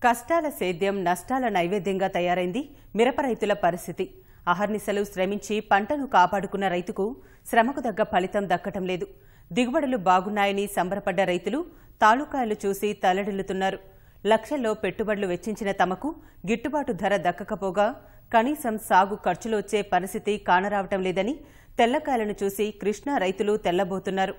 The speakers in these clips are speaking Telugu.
కష్టాల సేద్యం నష్టాల నైవేద్యంగా తయారైంది మిరప రైతుల పరిస్థితి అహర్నిశలు శ్రమించి పంటను కాపాడుకున్న రైతుకు శ్రమకు తగ్గ ఫలితం దక్కటం లేదు దిగుబడులు బాగున్నాయని సంబరపడ్డ రైతులు తాలూకాయలు చూసి తల్లడిల్లుతున్నారు లక్షల్లో పెట్టుబడులు వెచ్చించిన తమకు గిట్టుబాటు ధర దక్కకపోగా కనీసం సాగు ఖర్చులు వచ్చే పరిస్థితి కానరావటం లేదని తెల్లకాయలను చూసి కృష్ణా రైతులు తెల్లబోతున్నారు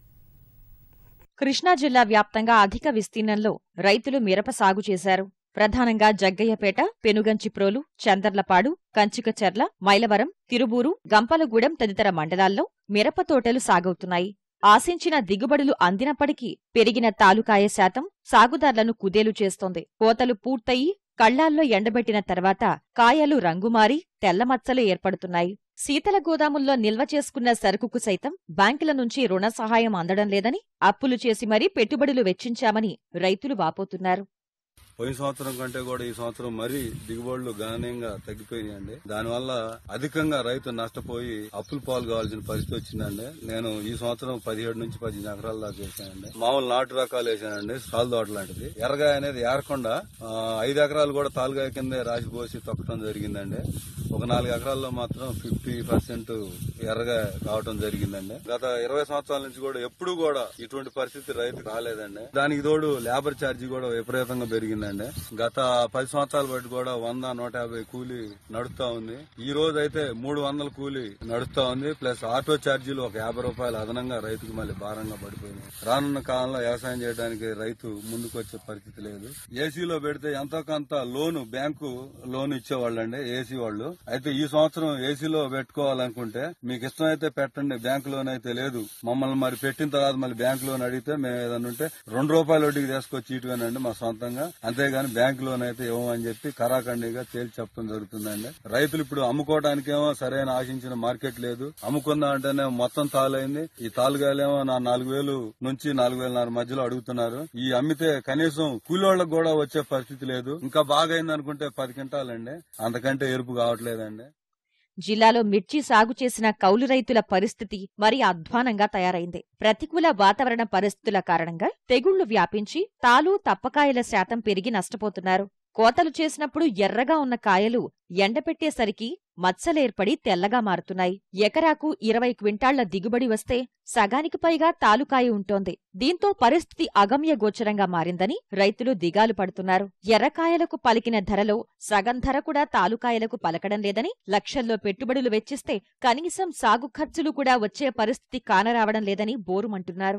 కృష్ణా జిల్లా వ్యాప్తంగా అధిక విస్తీర్ణంలో రైతులు మిరప సాగు చేశారు ప్రధానంగా జగ్గయ్యపేట పెనుగంచిప్రోలు చందర్లపాడు కంచికచెర్ల మైలవరం తిరుబూరు గంపలగూడెం తదితర మండలాల్లో మిరప తోటలు సాగవుతున్నాయి ఆశించిన దిగుబడులు అందినప్పటికీ పెరిగిన తాలూకాయ శాతం సాగుదార్లను కుదేలు చేస్తోంది కోతలు పూర్తయి కళ్లాల్లో ఎండబెట్టిన తర్వాత కాయలు రంగుమారి తెల్లమచ్చలు ఏర్పడుతున్నాయి శీతల గోదాముల్లో నిల్వ చేసుకున్న సరుకుకు సైతం బ్యాంకుల నుంచి రుణ సహాయం అందడం లేదని అప్పులు చేసి మరీ పెట్టుబడులు వెచ్చించామని రైతులు వాపోతున్నారు పోయిన సంవత్సరం కంటే కూడా ఈ సంవత్సరం మరీ దిగుబడులు గణనీయంగా తగ్గిపోయినాయండి దానివల్ల అధికంగా రైతు నష్టపోయి అప్పులు పాలు కావాల్సిన పరిస్థితి వచ్చిందండి నేను ఈ సంవత్సరం పదిహేడు నుంచి పదిహేను ఎకరాల దాకా వేసానండి మామూలు నాటు రకాలు వేసానండి సాల్ తోట లాంటిది ఎర్రగాయ అనేది ఏరకుండా ఆ, ఐదు ఎకరాలు కూడా తాలుగాయ కిందే రాసి పోసి తొక్కడం జరిగిందండి ఒక నాలుగు ఎకరాల్లో మాత్రం ఫిఫ్టీ పర్సెంట్ ఎర్రగా కావటం జరిగిందండి గత ఇరవై సంవత్సరాల నుంచి కూడా ఎప్పుడు కూడా ఇటువంటి పరిస్థితి రైతు రాలేదండి దానికి తోడు లేబర్ ఛార్జీ కూడా విపరీతంగా పెరిగిందండి గత పది సంవత్సరాలు బట్టి కూడా వంద నూట యాభై కూలీ నడుస్తా ఉంది ఈ రోజు అయితే మూడు వందల కూలీ నడుస్తా ఉంది ప్లస్ ఆటో ఛార్జీలు ఒక యాభై రూపాయలు అదనంగా రైతుకు మళ్ళీ భారంగా పడిపోయింది రానున్న కాలంలో వ్యవసాయం చేయడానికి రైతు ముందుకు వచ్చే పరిస్థితి లేదు ఏసీలో పెడితే ఎంతో కొంత లోను బ్యాంకు లోన్ ఇచ్చేవాళ్ళండి ఏసీ వాళ్ళు అయితే ఈ సంవత్సరం ఏసీలో పెట్టుకోవాలనుకుంటే మీకు ఇష్టం అయితే పెట్టండి బ్యాంక్ లోన్ అయితే లేదు మమ్మల్ని మరి పెట్టిన తర్వాత మళ్ళీ బ్యాంక్ లోన్ అడిగితే మేము ఏదన్నా ఉంటే రెండు రూపాయల వడ్డీకి తీసుకొచ్చి ఇటువేనండి మా సొంతంగా అంతేగాని బ్యాంక్ లోన్ అయితే ఇవ్వమని చెప్పి కరాఖండిగా తేల్చి చెప్పడం జరుగుతుందండి రైతులు ఇప్పుడు అమ్ముకోవడానికేమో సరైన ఆశించిన మార్కెట్ లేదు అమ్ముకుందాం అంటేనే మొత్తం తాలైంది ఈ తాలుగాయలేమో నా నాలుగు వేలు నుంచి నాలుగు వేలన్నర మధ్యలో అడుగుతున్నారు ఈ అమ్మితే కనీసం కూలోళ్ళకు కూడా వచ్చే పరిస్థితి లేదు ఇంకా బాగా అయింది అనుకుంటే పది క్వింటాలండి అంతకంటే ఎరుపు కావట్లేదండి జిల్లాలో మిర్చి సాగు చేసిన కౌలు రైతుల పరిస్థితి మరీ అధ్వానంగా తయారైంది ప్రతికూల వాతావరణ పరిస్థితుల కారణంగా తెగుళ్లు వ్యాపించి తాలు తప్పకాయల శాతం పెరిగి నష్టపోతున్నారు కోతలు చేసినప్పుడు ఎర్రగా ఉన్న కాయలు ఎండపెట్టేసరికి మచ్చలేర్పడి తెల్లగా మారుతున్నాయి ఎకరాకు ఇరవై క్వింటాళ్ల దిగుబడి వస్తే సగానికి పైగా తాలుకాయ ఉంటోంది దీంతో పరిస్థితి అగమ్య గోచరంగా మారిందని రైతులు దిగాలు పడుతున్నారు ఎర్రకాయలకు పలికిన ధరలో సగం ధర కూడా తాలుకాయలకు పలకడం లేదని లక్షల్లో పెట్టుబడులు వెచ్చిస్తే కనీసం సాగు ఖర్చులు కూడా వచ్చే పరిస్థితి కానరావడం లేదని బోరుమంటున్నారు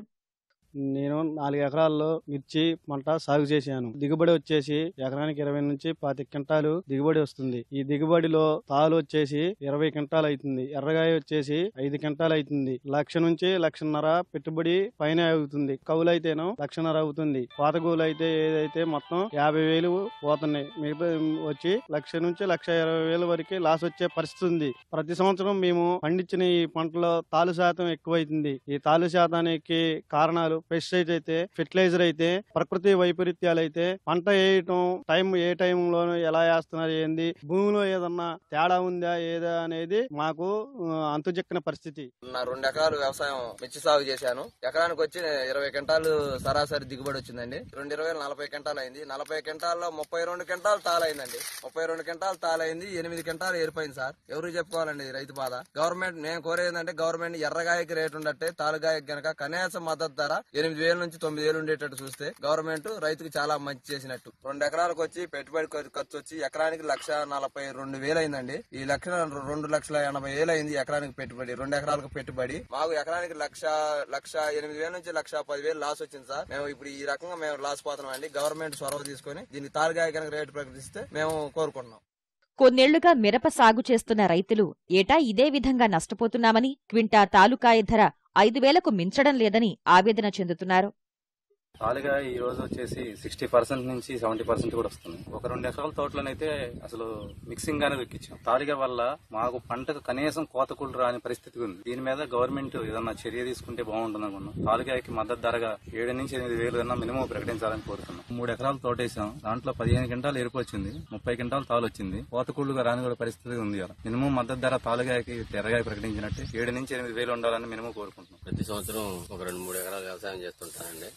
నేను నాలుగు ఎకరాల్లో మిర్చి పంట సాగు చేశాను దిగుబడి వచ్చేసి ఎకరానికి ఇరవై నుంచి పాతి క్వింటాలు దిగుబడి వస్తుంది ఈ దిగుబడిలో తాలు వచ్చేసి ఇరవై క్వింటాలు అవుతుంది ఎర్రగాయ వచ్చేసి ఐదు క్వింటాలు అవుతుంది లక్ష నుంచి లక్షన్నర పెట్టుబడి పైన అవుతుంది కౌలు అయితేనో లక్షన్నర అవుతుంది కోతగూలు అయితే ఏదైతే మొత్తం యాభై వేలు పోతున్నాయి మిగతా వచ్చి లక్ష నుంచి లక్ష ఇరవై వేల వరకు లాస్ వచ్చే పరిస్థితి ఉంది ప్రతి సంవత్సరం మేము పండించిన ఈ పంటలో తాలు శాతం ఎక్కువైతుంది ఈ తాలు శాతానికి కారణాలు పెస్టిసైడ్ అయితే ఫెర్టిలైజర్ అయితే ప్రకృతి వైపరీత్యాలు అయితే పంట వేయటం టైం ఏ టైంలో ఎలా వేస్తున్నారు ఏంది భూమిలో ఏదన్నా తేడా ఉందా ఏదా అనేది మాకు ఆ, అంతుచెక్కిన పరిస్థితి నా రెండు ఎకరాలు వ్యవసాయం మిర్చి సాగు చేశాను ఎకరానికి వచ్చి ఇరవై క్వింటాలు సరాసరి దిగుబడి వచ్చిందండి రెండు ఇరవై నలభై క్వింటాలు అయింది నలభై క్వింటాల్లో ముప్పై రెండు క్వింటాలు తాలైందండి ముప్పై రెండు క్వింటాలు తాలైంది ఎనిమిది క్వింటాలు ఏరిపోయింది సార్ ఎవరు చెప్పుకోవాలండి రైతు బాధ గవర్నమెంట్ నేను కోరేది ఏంటంటే గవర్నమెంట్ ఎర్రగాయకి రేటు ఉండట్టే తాలుగాయకి గనక కనీస మద్దతు ధర ఎనిమిది వేల నుంచి తొమ్మిది వేలు ఉండేటట్టు చూస్తే గవర్నమెంట్ రైతుకి చాలా మంచి చేసినట్టు రెండు ఎకరాలకు వచ్చి పెట్టుబడి ఖర్చు- ఖర్చు వచ్చి ఎకరానికి లక్ష నలభై రెండు వేలు అయిందండి ఈ లక్ష రెండు లక్షల ఎనభై వేలు అయింది ఎకరానికి పెట్టుబడి రెండు ఎకరాలకు పెట్టుబడి మాకు ఎకరానికి లక్ష లక్ష ఎనిమిది వేల నుంచి లక్ష పది వేలు లాస్ వచ్చింది సార్ మేము ఇప్పుడు ఈ రకంగా మేము లాస్ పోతున్నాం అండి గవర్నమెంట్ చొరవ తీసుకొని దీన్ని తాలుగాయ కనుక రేటు ప్రకటిస్తే మేము కోరుకుంటున్నాం కొన్నేళ్లుగా మిరప సాగు చేస్తున్న రైతులు ఏటా ఇదే విధంగా నష్టపోతున్నామని క్వింటా తాలూకాయ ధర ఐదు వేలకు మించడం లేదని ఆవేదన చెందుతున్నారు తాలుగా ఈ రోజు వచ్చేసి సిక్స్టీ పర్సెంట్ నుంచి సెవెంటీ పర్సెంట్ కూడా వస్తుంది ఒక రెండు ఎకరాల తోటలోనైతే అసలు మిక్సింగ్ గానే ఎక్కించాం తాలిగా వల్ల మాకు పంటకు కనీసం కోతకులు రాని పరిస్థితి ఉంది దీని మీద గవర్నమెంట్ ఏదన్నా చర్య తీసుకుంటే బాగుంటుంది అనుకున్నాం తాలుగాయకి మద్దతు ధరగా ఏడు నుంచి ఎనిమిది వేలు అన్నా మినిమం ప్రకటించాలని కోరుతున్నాం మూడు ఎకరాలు తోటేసాం దాంట్లో పదిహేను క్వింటాలు ఎరుపు వచ్చింది ముప్పై క్వింటాలు తాలు వచ్చింది కోతకుళ్ళుగా రాని కూడా పరిస్థితి ఉంది ఇలా మినిమం మద్దతు ధర తాలుగాయకి తెరగాయ ప్రకటించినట్టు ఏడు నుంచి ఎనిమిది వేలు ఉండాలని మినిమం కోరుకుంటున్నాం ప్రతి సంవత్సరం ఒక రెండు మూడు ఎకరాలు వ్యవసాయం చేస్తుంటానండి ఈ సంవత్సరం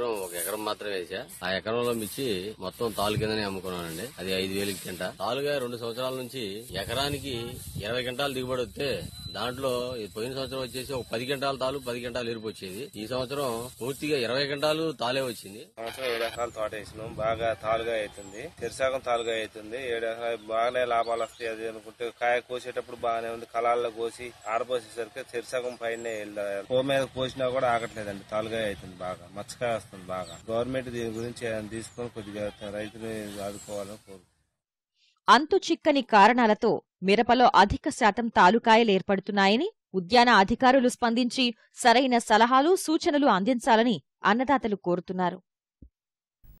సంవత్సరం ఒక ఎకరం మాత్రమే వేసా ఆ ఎకరంలో మిర్చి మొత్తం తాలు కిందనే అమ్ముకున్నానండి అది ఐదు వేలకి కింట తాలుగా రెండు సంవత్సరాల నుంచి ఎకరానికి ఇరవై గంటలు దిగుబడి వస్తే దాంట్లో ఈ పోయిన సంవత్సరం వచ్చేసి ఒక పది గంటల తాలు పది గంటలు ఎరుపు వచ్చేది ఈ సంవత్సరం పూర్తిగా ఇరవై గంటలు తాలే వచ్చింది సంవత్సరం ఏడు ఎకరాలు తోట వేసినాం బాగా తాలుగా అవుతుంది తెరసాగం తాలుగా అవుతుంది ఏడు ఎకరాలు బాగానే లాభాలు వస్తాయి అది అనుకుంటే కాయ కోసేటప్పుడు బాగానే ఉంది కళాల్లో కోసి ఆరబోసేసరికి తెరసాగం పైన పో మీద కోసినా కూడా ఆగట్లేదండి తాలుగా అవుతుంది బాగా మచ్చకాయ వస్తుంది బాగా గవర్నమెంట్ దీని గురించి ఏదైనా తీసుకొని కొద్దిగా రైతుని ఆదుకోవాలని కోరు అంతు చిక్కని కారణాలతో మిరపలో అధిక శాతం తాలుకాయలు ఏర్పడుతున్నాయని ఉద్యాన అధికారులు స్పందించి సరైన సలహాలు సూచనలు అందించాలని అన్నదాతలు కోరుతున్నారు